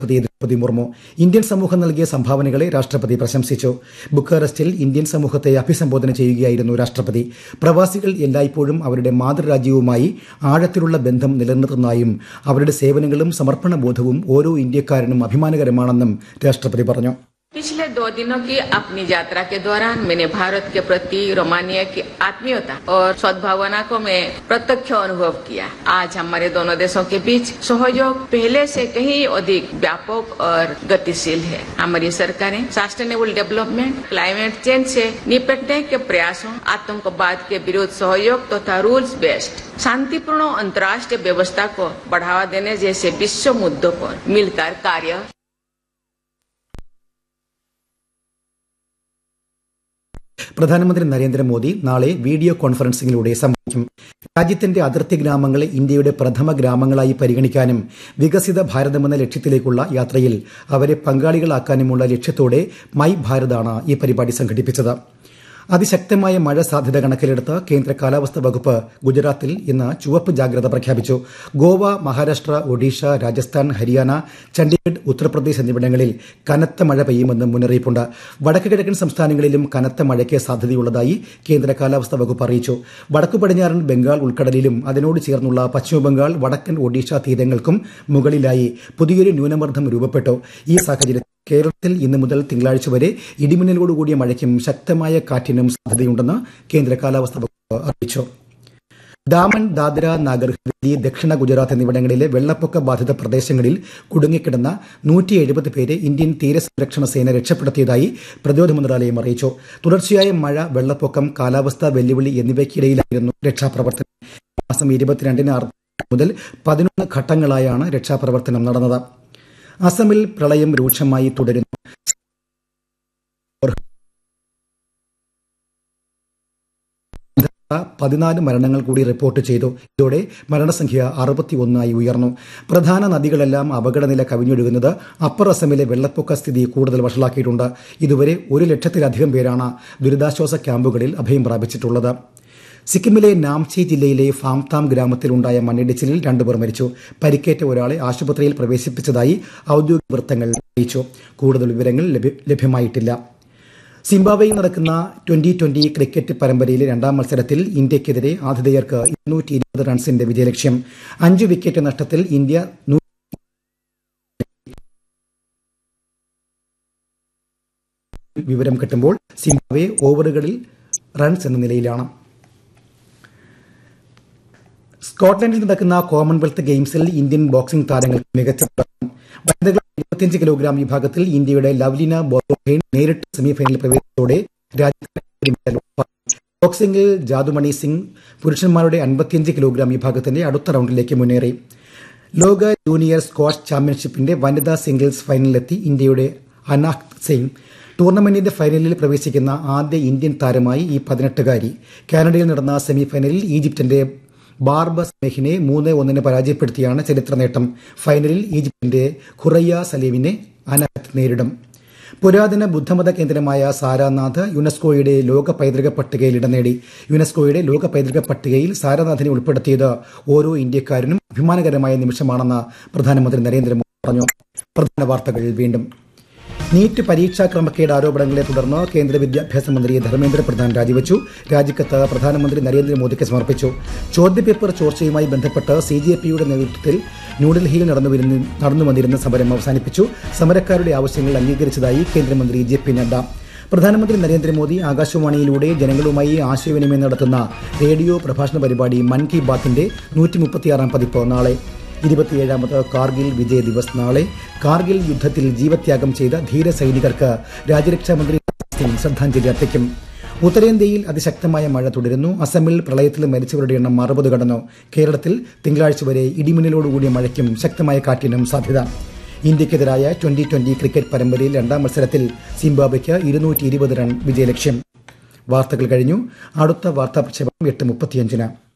രാഷ്ട്രപതി ദ്രൗപദി മുർമു ഇന്ത്യൻ സമൂഹം നൽകിയ സംഭാവനകളെ രാഷ്ട്രപതി പ്രശംസിച്ചു ബുക്കാറസ്റ്റിൽ ഇന്ത്യൻ സമൂഹത്തെ അഭിസംബോധന ചെയ്യുകയായിരുന്നു രാഷ്ട്രപതി പ്രവാസികൾ എല്ലായ്പ്പോഴും അവരുടെ മാതൃരാജ്യവുമായി ആഴത്തിലുള്ള ബന്ധം നിലനിർത്തുന്നതായും അവരുടെ സേവനങ്ങളും സമർപ്പണബോധവും ഓരോ ഇന്ത്യക്കാരനും അഭിമാനകരമാണെന്നും രാഷ്ട്രപതി പറഞ്ഞു पिछले दो दिनों की अपनी यात्रा के दौरान मैंने भारत के प्रति रोमानिया की आत्मीयता और सद्भावना को मैं प्रत्यक्ष अनुभव किया आज हमारे दोनों देशों के बीच सहयोग पहले से कहीं अधिक व्यापक और गतिशील है हमारी सरकारें सस्टेनेबल डेवलपमेंट क्लाइमेट चेंज से निपटने के प्रयासों आतंकवाद के विरुद्ध सहयोग तथा रूल्स बेस्ड शांतिपूर्ण अंतर्राष्ट्रीय व्यवस्था को बढ़ावा देने जैसे विश्व मुद्दों पर मिलकर कार्य പ്രധാനമന്ത്രി നരേന്ദ്രമോദി നാളെ വീഡിയോ കോൺഫറൻസിംഗിലൂടെ സംവദിക്കും രാജ്യത്തിന്റെ അതിർത്തി ഗ്രാമങ്ങളെ ഇന്ത്യയുടെ പ്രഥമ ഗ്രാമങ്ങളായി പരിഗണിക്കാനും വികസിത ഭാരതമെന്ന ലക്ഷ്യത്തിലേക്കുള്ള യാത്രയിൽ അവരെ പങ്കാളികളാക്കാനുമുള്ള ലക്ഷ്യത്തോടെ മൈ ഭാരതാണ് ഈ പരിപാടി സംഘടിപ്പിച്ചത് അതിശക്തമായ മഴ സാധ്യത കണക്കിലെടുത്ത് കേന്ദ്ര കാലാവസ്ഥാ വകുപ്പ് ഗുജറാത്തിൽ ഇന്ന് ചുവപ്പ് ജാഗ്രത പ്രഖ്യാപിച്ചു ഗോവ മഹാരാഷ്ട്ര ഒഡീഷ രാജസ്ഥാൻ ഹരിയാന ചണ്ഡീഗഡ് ഉത്തർപ്രദേശ് എന്നിവിടങ്ങളിൽ കനത്ത മഴ പെയ്യുമെന്ന് മുന്നറിയിപ്പുണ്ട് വടക്ക് കിഴക്കൻ സംസ്ഥാനങ്ങളിലും കനത്ത മഴയ്ക്ക് സാധ്യതയുള്ളതായി കേന്ദ്ര കാലാവസ്ഥാ വകുപ്പ് അറിയിച്ചു വടക്കു പടിഞ്ഞാറൻ ബംഗാൾ ഉൾക്കടലിലും അതിനോട് ചേർന്നുള്ള പശ്ചിമബംഗാൾ വടക്കൻ ഒഡീഷ തീരങ്ങൾക്കും മുകളിലായി പുതിയൊരു ന്യൂനമർദ്ദം രൂപപ്പെട്ടു ഈ സാഹചര്യത്തിൽ കേരളത്തിൽ ഇന്ന് മുതൽ തിങ്കളാഴ്ച വരെ ഇടിമിന്നലോടുകൂടിയ മഴയ്ക്കും ശക്തമായ കാറ്റിനും സാധ്യതയുണ്ടെന്ന് കേന്ദ്ര കാലാവസ്ഥാ വകുപ്പ് അറിയിച്ചു ദാമൻ ദാദ്ര നാഗർ ഹവേലി ദക്ഷിണ ഗുജറാത്ത് എന്നിവിടങ്ങളിലെ വെള്ളപ്പൊക്ക ബാധിത പ്രദേശങ്ങളിൽ കുടുങ്ങിക്കിടന്ന നൂറ്റി എഴുപത് പേരെ ഇന്ത്യൻ തീരസംരക്ഷണ സേന രക്ഷപ്പെടുത്തിയതായി പ്രതിരോധ മന്ത്രാലയം അറിയിച്ചു തുടർച്ചയായ മഴ വെള്ളപ്പൊക്കം കാലാവസ്ഥാ വെല്ലുവിളി എന്നിവയ്ക്കിടയിലായിരുന്നു രക്ഷാപ്രവർത്തനം മാസം ഇരുപത്തിരണ്ടിന് മുതൽ പതിനൊന്ന് ഘട്ടങ്ങളായാണ് രക്ഷാപ്രവർത്തനം നടന്നത് അസമിൽ പ്രളയം രൂക്ഷമായി തുടരുന്നു പതിനാല് മരണങ്ങൾ കൂടി റിപ്പോർട്ട് ചെയ്തു ഇതോടെ മരണസംഖ്യ അറുപത്തിയൊന്നായി ഉയർന്നു പ്രധാന നദികളെല്ലാം അപകടനില കവിഞ്ഞൊഴുകുന്നത് അപ്പർ അസമിലെ വെള്ളപ്പൊക്ക സ്ഥിതി കൂടുതൽ വഷളാക്കിയിട്ടുണ്ട് ഇതുവരെ ഒരു ലക്ഷത്തിലധികം പേരാണ് ദുരിതാശ്വാസ ക്യാമ്പുകളിൽ അഭയം പ്രാപിച്ചിട്ടുള്ളത് സിക്കിമിലെ നാംചി ജില്ലയിലെ ഫാംതാം ഗ്രാമത്തിലുണ്ടായ മണ്ണിടിച്ചിലിൽ രണ്ടുപേർ മരിച്ചു പരിക്കേറ്റ ഒരാളെ ആശുപത്രിയിൽ പ്രവേശിപ്പിച്ചതായി ഔദ്യോഗിക വൃത്തങ്ങൾ അറിയിച്ചു കൂടുതൽ വിവരങ്ങൾ ലഭ്യമായിട്ടില്ല സിംബാബ്വേയിൽ നടക്കുന്ന ട്വന്റി ട്വന്റി ക്രിക്കറ്റ് പരമ്പരയിലെ രണ്ടാം മത്സരത്തിൽ ഇന്ത്യയ്ക്കെതിരെ ആതിഥേയർക്ക് ഇരുന്നൂറ്റി ഇരുപത് റൺസിന്റെ വിജയലക്ഷ്യം അഞ്ച് വിക്കറ്റ് നഷ്ടത്തിൽ ഇന്ത്യ വിവരം കിട്ടുമ്പോൾ സിംബാബ്വെ ഓവറുകളിൽ റൺസ് എന്ന നിലയിലാണ് സ്കോട്ട്ലൻഡിൽ നടക്കുന്ന കോമൺവെൽത്ത് ഗെയിംസിൽ ഇന്ത്യൻ ബോക്സിംഗ് താരങ്ങൾ മികച്ച വനിതകൾ ഇരുപത്തിയഞ്ച് കിലോഗ്രാം വിഭാഗത്തിൽ ഇന്ത്യയുടെ ലവ്ലിന ബോർഗോഹെയ്ൻ നേരിട്ട് സെമിഫൈനൽ പ്രവേശിച്ചതോടെ രാജ്യത്തിന് ബോക്സിംഗിൽ ജാദുമണി സിംഗ് പുരുഷന്മാരുടെ അൻപത്തിയഞ്ച് കിലോഗ്രാം വിഭാഗത്തിന്റെ അടുത്ത റൌണ്ടിലേക്ക് മുന്നേറി ലോക ജൂനിയർ സ്ക്വാഷ് ചാമ്പ്യൻഷിപ്പിന്റെ വനിതാ സിംഗിൾസ് ഫൈനലിലെത്തി ഇന്ത്യയുടെ അനാഹ് സിംഗ് ടൂർണമെന്റിന്റെ ഫൈനലിൽ പ്രവേശിക്കുന്ന ആദ്യ ഇന്ത്യൻ താരമായി ഈ പതിനെട്ടുകാരി കാനഡയിൽ നടന്ന സെമിഫൈനലിൽ ഈജിപ്തിന്റെ ബാർബ സ്മേഹിനെ മൂന്ന് ഒന്നിന് പരാജയപ്പെടുത്തിയാണ് ചരിത്ര നേട്ടം ഫൈനലിൽ ഈജിപ്തിന്റെ ഖുറയ്യ സലീമിനെ അനഹത്ത് നേരിടും പുരാതന ബുദ്ധമത കേന്ദ്രമായ സാരാനാഥ് യുനെസ്കോയുടെ ലോക പൈതൃക പട്ടികയിൽ ഇടം നേടി യുനെസ്കോയുടെ ലോക പൈതൃക പട്ടികയിൽ സാരാനാഥിനെ ഉൾപ്പെടുത്തിയത് ഓരോ ഇന്ത്യക്കാരനും അഭിമാനകരമായ നിമിഷമാണെന്ന് പ്രധാനമന്ത്രി നരേന്ദ്രമോദി പറഞ്ഞു പ്രധാന വാർത്തകൾ വീണ്ടും നീറ്റ് പരീക്ഷാ ക്രമക്കേട് ആരോപണങ്ങളെ തുടർന്ന് കേന്ദ്ര വിദ്യാഭ്യാസ മന്ത്രി ധർമ്മേന്ദ്ര പ്രധാൻ രാജിവച്ചു രാജിക്കത്ത് പ്രധാനമന്ത്രി നരേന്ദ്രമോദിക്ക് സമർപ്പിച്ചു ചോദ്യപേപ്പർ ചോർച്ചയുമായി ബന്ധപ്പെട്ട് സി ജെ പിയുടെ നേതൃത്വത്തിൽ ന്യൂഡൽഹിയിൽ നടന്നു നടന്നു വന്നിരുന്ന സമരം അവസാനിപ്പിച്ചു സമരക്കാരുടെ ആവശ്യങ്ങൾ അംഗീകരിച്ചതായി കേന്ദ്രമന്ത്രി ജെ പി നഡ്ഡ പ്രധാനമന്ത്രി നരേന്ദ്രമോദി ആകാശവാണിയിലൂടെ ജനങ്ങളുമായി ആശയവിനിമയം നടത്തുന്ന റേഡിയോ പ്രഭാഷണ പരിപാടി മൻ കി ബാത്തിന്റെ നൂറ്റി മുപ്പത്തിയാറാം പതിപ്പ് നാളെ ഇരുപത്തിയേഴാമത് കാർഗിൽ വിജയ് ദിവസ് നാളെ കാർഗിൽ യുദ്ധത്തിൽ ജീവത്യാഗം ചെയ്ത ധീര സൈനികർക്ക് രാജ്യരക്ഷാമന്ത്രി സിംഗ് ശ്രദ്ധാഞ്ജലി അർപ്പിക്കും ഉത്തരേന്ത്യയിൽ അതിശക്തമായ മഴ തുടരുന്നു അസമിൽ പ്രളയത്തിൽ മരിച്ചവരുടെ എണ്ണം അറുപത് കടന്നു കേരളത്തിൽ തിങ്കളാഴ്ച വരെ ഇടിമിന്നലോടുകൂടിയ മഴയ്ക്കും ശക്തമായ കാറ്റിനും സാധ്യത ഇന്ത്യക്കെതിരായ ട്വന്റി ട്വന്റി ക്രിക്കറ്റ് പരമ്പരയിൽ രണ്ടാം മത്സരത്തിൽ സിംബാബ്വയ്ക്ക് ഇരുന്നൂറ്റി ഇരുപത് റൺ വിജയലക്ഷ്യം വാർത്തകൾ കഴിഞ്ഞു അടുത്ത വാർത്താ പ്രക്ഷേപണം എട്ട് മുപ്പത്തിയഞ്ചിന്